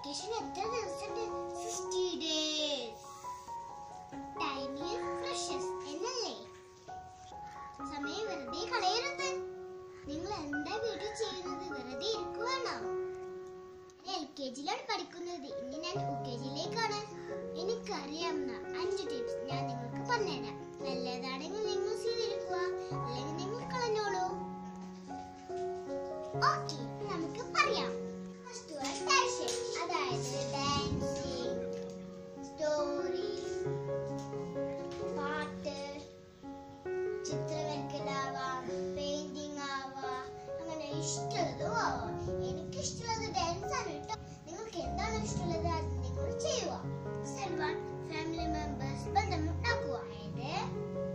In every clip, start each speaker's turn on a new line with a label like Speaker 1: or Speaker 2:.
Speaker 1: vacation എത്ര ദിവസമുണ്ട് sixty days time is precious എന്നല്ലേ സമയം വെറുതെ കളയരുത് നിങ്ങൾ എന്താ വീട്ടിൽ ചെയ്യുന്നത് വെറുതെ ഇരിക്കുവാണോ എൽ കെ ജിയിലാണ് പഠിക്കുന്നത് ഇനി ഞാൻ യു കെ ജിയിലേക്കാണ് എനിക്കറിയാവുന്ന അഞ്ച് ടിപ്സ് ഞാൻ നിങ്ങൾക്ക് പറഞ്ഞുതരാം നല്ലതാണെങ്കിൽ നിങ്ങൾ സ്വീകരിക്കുക അല്ലെങ്കിൽ നിങ്ങൾ കളഞ്ഞോളൂ ഓക്കെ നമുക്ക് പറയാം ഫസ്റ്റ് വൺ പാഷൻ അതായത് ഡാൻസിങ് സ്റ്റോറി പാട്ട് ചിത്രവരക്കലാവാം പെയിന്റിംഗ് ആവാം അങ്ങനെ ഇഷ്ടമുള്ളതും ആവാം എനിക്ക് ഇഷ്ടമുള്ളത് ഡാൻസ് ആണ് കേട്ടോ നിങ്ങൾക്ക് എന്താണ് ഇഷ്ടമുള്ളത് അത് നിങ്ങൾ ചെയ്യുക സെൽവൺ ഫാമിലി മെമ്പേഴ്സ് ബന്ധമുണ്ടാക്കുക അതായത്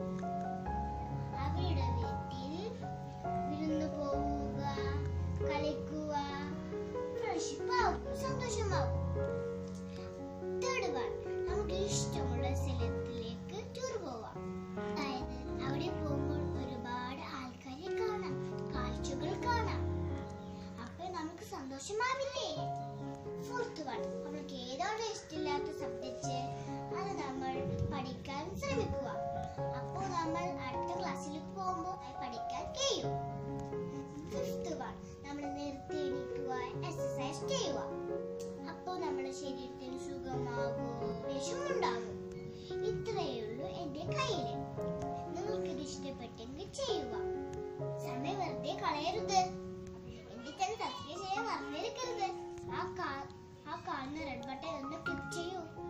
Speaker 1: അവരുടെ വീട്ടിൽ വിരുന്ന് പോവുക കളിക്കുക ഫ്രണ്ട്ഷിപ്പ് ആവും സന്തോഷമാവും തേർഡ് വൺ നമുക്ക് ഇഷ്ടമുള്ള സ്ഥലത്തിലേക്ക് ടൂർ പോവാം അതായത് അവിടെ പോകുമ്പോൾ ഒരുപാട് ആൾക്കാരെ കാണാം കാഴ്ചകൾ കാണാം അപ്പൊ നമുക്ക് സന്തോഷമാവില്ലേ ഫോർത്ത് വൺ നമുക്ക് ഏതാണ് ഇഷ്ടമില്ലാത്ത സബ്ജക്റ്റ് അത് നമ്മൾ പഠിക്കാൻ ശ്രമിക്കുക അപ്പോൾ നമ്മൾ അടുത്ത ക്ലാസ്സിലേക്ക് പോകുമ്പോൾ അത് പഠിക്കാൻ കഴിയും ഫിഫ്ത്ത് വൺ നമ്മൾ നിർത്തി എണീക്കുക എക്സസൈസ് ചെയ്യുക അപ്പോൾ നമ്മുടെ ശരീരത്തിന് സുഖമാകും വിഷമുണ്ടാകും ഇത്രയേ ഉള്ളൂ എൻ്റെ കയ്യില് നിങ്ങൾക്കിത് ഇഷ്ടപ്പെട്ടെങ്കിൽ ചെയ്യുക സമയം വെറുതെ കളയരുത് എന്റെ ചാനൽ സബ്സ്ക്രൈബ് ചെയ്യാൻ മറന്നിരിക്കരുത് ആ കാ ആ കാണുന്ന റെഡ് ബട്ടൺ ഒന്ന് ക്ലിക്ക് ചെയ്യൂ